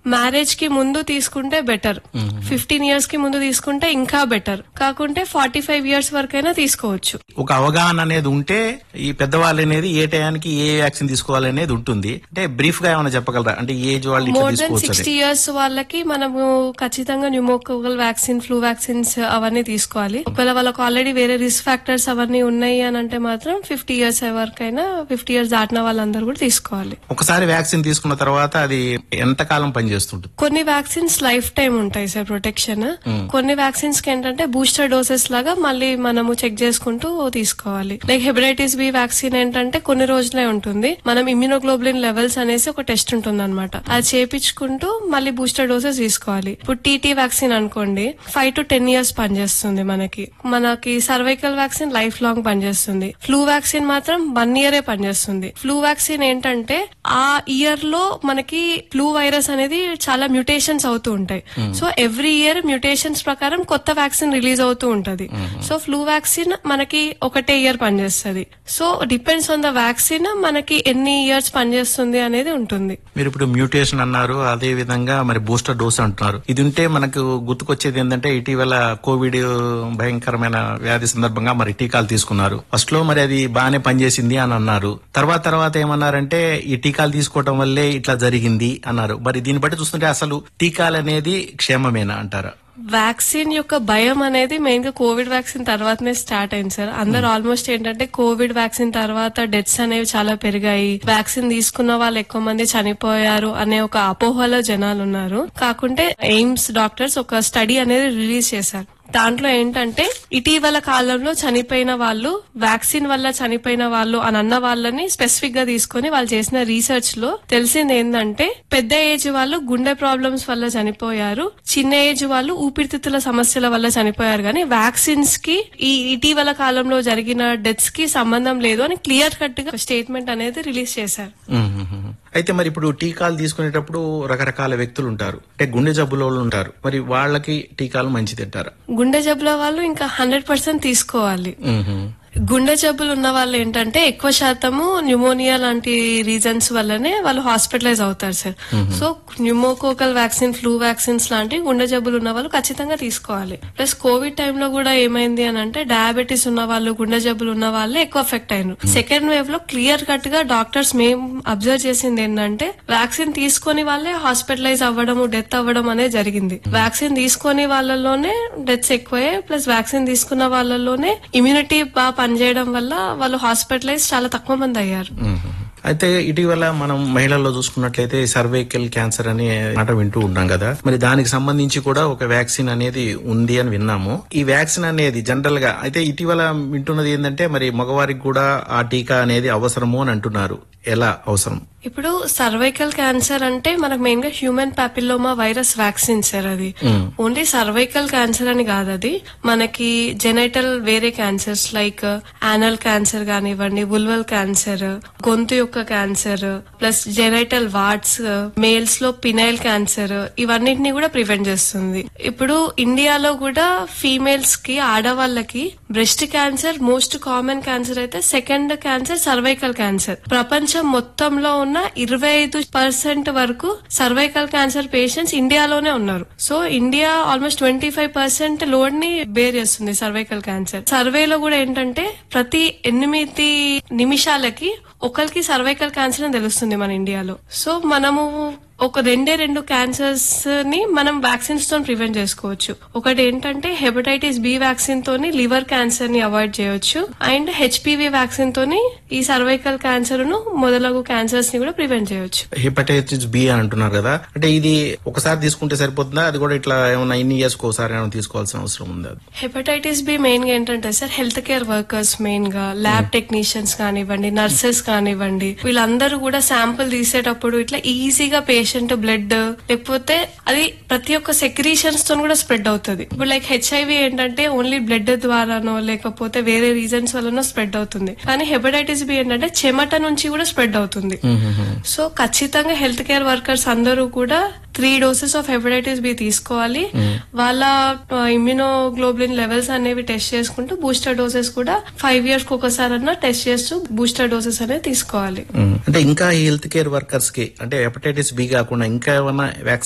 Marriage కి ముందు తీసుకుంటే బెటర్ ఫిఫ్టీన్ ఇయర్స్ కి ముందు తీసుకుంటే ఇంకా బెటర్ కాకుంటే ఫార్టీ ఫైవ్ ఇయర్స్ వరకైనా తీసుకోవచ్చు ఒక అవగాహన అనేది ఉంటే ఈ పెద్దవాళ్ళు అనేది ఏ టయానికి ఏ వ్యాక్సిన్ తీసుకోవాలి అనేది ఉంటుంది అంటే బ్రీఫ్ గా ఏమైనా చెప్పగలరా అంటే ఈ ఏజ్ వాళ్ళు ఇట్లా మోర్ దెన్ తీసుకోవచ్చు సిక్స్టీ ఇయర్స్ వాళ్ళకి మనము ఖచ్చితంగా న్యూమోకోకల్ వ్యాక్సిన్ ఫ్లూ వ్యాక్సిన్స్ అవన్నీ తీసుకోవాలి ఒకవేళ వాళ్ళకి ఆల్రెడీ వేరే రిస్క్ ఫ్యాక్టర్స్ అవన్నీ ఉన్నాయి అని అంటే మాత్రం ఫిఫ్టీ ఇయర్స్ వరకైనా ఫిఫ్టీ ఇయర్స్ దాటిన వాళ్ళందరూ కూడా తీసుకోవాలి ఒకసారి వ్యాక్సిన్ తీసుకున్న తర్వాత అది ఎంత కాలం పనిచేస్తుంటుంది కొన్ని వ్యాక్సిన్స్ లైఫ్ టైం ఉంటాయి సార్ ప్రొటెక్షన్ కొన్ని వ్యాక్సిన్స్ కి ఏంటంటే బూస్టర్ డోసెస్ లాగా మళ్ళీ మనము చెక్ చేసుకుంటూ తీసుకోవాలి లైక్ హెపటైటిస్ బి వ్యాక్సిన్ ఏంటంటే కొన్ని రోజులే ఉంటుంది మనం ఇమ్యూనోగ్లోబులిన్ లెవెల్స్ అనేసి ఒక టెస్ట్ ఉంటుంది అనమాట అది చేపించుకుంటూ మళ్ళీ బూస్టర్ డోసెస్ తీసుకోవాలి ఇప్పుడు టీటీ వ్యాక్సిన్ అనుకోండి ఫైవ్ టు టెన్ ఇయర్స్ పనిచేస్తుంది మనకి మనకి సర్వైకల్ వ్యాక్సిన్ లైఫ్ లాంగ్ పనిచేస్తుంది ఫ్లూ వ్యాక్సిన్ మాత్రం వన్ ఇయరే పనిచేస్తుంది ఫ్లూ వ్యాక్సిన్ ఏంటంటే ఆ ఇయర్ లో మనకి ఫ్లూ వైరస్ అనేది చాలా మ్యూటేషన్స్ అవుతూ ఉంటాయి సో ఎవ్రీ ఇయర్ మ్యూటేషన్స్ ప్రకారం కొత్త వ్యాక్సిన్ రిలీజ్ అవుతూ ఉంటది సో ఫ్లూ వ్యాక్సిన్ మనకి ఒకటే ఇయర్ పనిచేస్తుంది so depends on the vaccine మనకి ఎన్ని ఇయర్స్ పనిచేస్తుంది అనేది ఉంటుంది మీరు ఇప్పుడు మ్యూటేషన్ అన్నారు అదే విధంగా మరి బూస్టర్ డోస్ అంటున్నారు ఇది ఉంటే మనకు గుర్తుకొచ్చేది ఏంటంటే ఇటీవల కోవిడ్ భయంకరమైన వ్యాధి సందర్భంగా మరి టీకాలు తీసుకున్నారు ఫస్ట్ లో మరి అది బాగానే పనిచేసింది అని అన్నారు తర్వాత తర్వాత ఏమన్నారంటే ఈ టీకాలు తీసుకోవటం వల్లే ఇట్లా జరిగింది అన్నారు మరి దీన్ని బట్టి చూస్తుంటే అసలు టీకాలు అనేది క్షేమమేనా అంటారా వ్యాక్సిన్ యొక్క భయం అనేది మెయిన్ గా కోవిడ్ వ్యాక్సిన్ తర్వాతనే స్టార్ట్ అయింది సార్ అందరు ఆల్మోస్ట్ ఏంటంటే కోవిడ్ వ్యాక్సిన్ తర్వాత డెత్స్ అనేవి చాలా పెరిగాయి వ్యాక్సిన్ తీసుకున్న వాళ్ళు ఎక్కువ మంది చనిపోయారు అనే ఒక అపోహలో జనాలు ఉన్నారు కాకుంటే ఎయిమ్స్ డాక్టర్స్ ఒక స్టడీ అనేది రిలీజ్ చేశారు దాంట్లో ఏంటంటే ఇటీవల కాలంలో చనిపోయిన వాళ్ళు వ్యాక్సిన్ వల్ల చనిపోయిన వాళ్ళు అని అన్న వాళ్ళని స్పెసిఫిక్ గా తీసుకొని వాళ్ళు చేసిన రీసెర్చ్ లో తెలిసింది ఏంటంటే పెద్ద ఏజ్ వాళ్ళు గుండె ప్రాబ్లమ్స్ వల్ల చనిపోయారు చిన్న ఏజ్ వాళ్ళు ఊపిరితిత్తుల సమస్యల వల్ల చనిపోయారు కానీ వ్యాక్సిన్స్ కి ఈ ఇటీవల కాలంలో జరిగిన డెత్స్ కి సంబంధం లేదు అని క్లియర్ కట్ గా స్టేట్మెంట్ అనేది రిలీజ్ చేశారు మ్మ్. అయితే మరి ఇప్పుడు టీకాలు తీసుకునేటప్పుడు రకరకాల వ్యక్తులు ఉంటారు అంటే గుండె జబ్బుల వాళ్ళు ఉంటారు మరి వాళ్ళకి టీకాలు మంచిది అంటారా గుండె జబ్బుల వాళ్ళు ఇంకా హండ్రెడ్ పర్సెంట్ తీసుకోవాలి మ్మ్. గుండె జబ్బులు ఉన్న వాళ్ళు ఏంటంటే ఎక్కువ శాతము న్యూమోనియా లాంటి రీజన్స్ వల్లనే వాళ్ళు హాస్పిటలైజ్ అవుతారు sir so pneumococcal vaccine flu vaccines లాంటి గుండె జబ్బులు ఉన్న వాళ్ళు ఖచ్చితంగా తీసుకోవాలి ప్లస్ కోవిడ్ టైంలో కూడా ఏమైంది అని అంటే డయాబెటీస్ ఉన్న వాళ్ళు గుండె జబ్బులు ఉన్న వాళ్ళే ఎక్కువ ఎఫెక్ట్ అయినారు సెకండ్ వేవ్ లో క్లియర్ కట్ గా డాక్టర్స్ మేము అబ్జర్వ్ చేసింది ఏంటంటే వ్యాక్సిన్ తీసుకొని వాళ్ళే హాస్పిటలైజ్ అవ్వడము డెత్ అవ్వడం అనేది జరిగింది వ్యాక్సిన్ తీసుకొని వాళ్ళలోనే డెత్స్ ఎక్కువయ్యాయి ప్లస్ వ్యాక్సిన్ తీసుకున్న వాళ్ళలోనే ఇమ్యూనిటీ బాగా పనిచేయడం వల్ల వాళ్ళు హాస్పిటలైజ్ చాలా తక్కువ మంది అయ్యారు మ్మ్. అయితే ఇటీవల మనం మహిళల్లో చూసుకున్నట్లయితే సర్వైకల్ క్యాన్సర్ అనే మాట వింటూ ఉన్నాం కదా మరి దానికి సంబంధించి కూడా ఒక వ్యాక్సిన్ అనేది ఉంది అని విన్నాము ఈ వ్యాక్సిన్ అనేది జనరల్ గా అయితే ఇటీవల వింటున్నది ఏంటంటే మరి మగవారికి కూడా ఆ టీకా అనేది అవసరము అని అంటున్నారు ఎలా అవసరం ఇప్పుడు సర్వైకల్ క్యాన్సర్ అంటే మనకు మెయిన్ గా human papilloma virus vaccine sir అది ఓన్లీ సర్వైకల్ క్యాన్సర్ అని కాదు అది మనకి జెనైటల్ వేరే క్యాన్సర్స్ లైక్ యానల్ క్యాన్సర్ కానివ్వండి బుల్వల్ క్యాన్సర్ గొంతు యొక్క cancer plus genital warts males లో పినైల్ క్యాన్సర్ ఇవన్నిటిని కూడా ప్రివెంట్ చేస్తుంది ఇప్పుడు ఇండియాలో కూడా ఫీమేల్స్ కి ఆడవాళ్ళకి breast cancer most common cancer అయితే సెకండ్ క్యాన్సర్ సర్వైకల్ క్యాన్సర్ ప్రపంచం మొత్తంలో ఉన్న ఇరవై ఐదు పర్సెంట్ వరకు సర్వైకల్ క్యాన్సర్ పేషెంట్స్ ఇండియాలోనే ఉన్నారు so India almost twenty five percent load ని బేర్ చేస్తుంది సర్వైకల్ క్యాన్సర్ సర్వేలో కూడా ఏంటంటే ప్రతి ఎనిమిది నిమిషాలకి ఒకరికి సర్వైకల్ క్యాన్సర్ అని తెలుస్తుంది మన ఇండియాలో సో మనము ఒక రెండే రెండు క్యాన్సర్స్ ని మనం వ్యాక్సిన్స్ తో ప్రివెంట్ చేసుకోవచ్చు ఒకటి ఏంటంటే హెపటైటిస్ బి వ్యాక్సిన్ తోని లివర్ క్యాన్సర్ ని అవాయిడ్ చేయొచ్చు అండ్ హెచ్పివి వ్యాక్సిన్ తోని ఈ సర్వైకల్ క్యాన్సర్ ను మొదలగు క్యాన్సర్స్ ని కూడా ప్రివెంట్ చేయొచ్చు హెపటైటిస్ బి అని అంటున్నారు కదా అంటే ఇది ఒకసారి తీసుకుంటే సరిపోతుందా అది కూడా ఇట్లా ఏమన్నా ఇన్ని ఇయర్స్ ఒకసారి ఏమైనా తీసుకోవాల్సిన అవసరం ఉందా హెపటైటిస్ బి మెయిన్ గా ఏంటంటే sir health care workers main గా ల్యాబ్ టెక్నీషియన్స్ కానివ్వండి నర్సెస్ కానివ్వండి వీళ్ళందరూ కూడా శాంపుల్ తీసేటప్పుడు ఇట్లా ఈజీగా పేషెంట్ బ్లడ్ లేకపోతే అది ప్రతి ఒక్క సెక్రీషన్స్ తో కూడా స్ప్రెడ్ అవుతుంది ఇప్పుడు లైక్ హెచ్ఐవి ఏంటంటే ఓన్లీ బ్లడ్ ద్వారానో లేకపోతే వేరే రీజన్స్ వల్లనో స్ప్రెడ్ అవుతుంది కానీ హెపటైటిస్ బి ఏంటంటే చెమట నుంచి కూడా స్ప్రెడ్ అవుతుంది సో ఖచ్చితంగా హెల్త్ కేర్ వర్కర్స్ అందరూ కూడా three doses of hepatitis B తీసుకోవాలి వాళ్ళ ఇమ్యూనోగ్లోబులిన్ లెవెల్స్ అనేవి టెస్ట్ చేసుకుంటూ బూస్టర్ డోసెస్ కూడా ఫైవ్ ఇయర్స్ కి ఒకసారి అన్నా టెస్ట్ చేస్తూ బూస్టర్ డోసెస్ అనేది తీసుకోవాలి అంటే ఇంకా హెల్త్ కేర్ వర్కర్స్ కి అంటే హెపటైటిస్ బి కాకుండా ఇంకా ఏమైనా వ్యాక్సిన్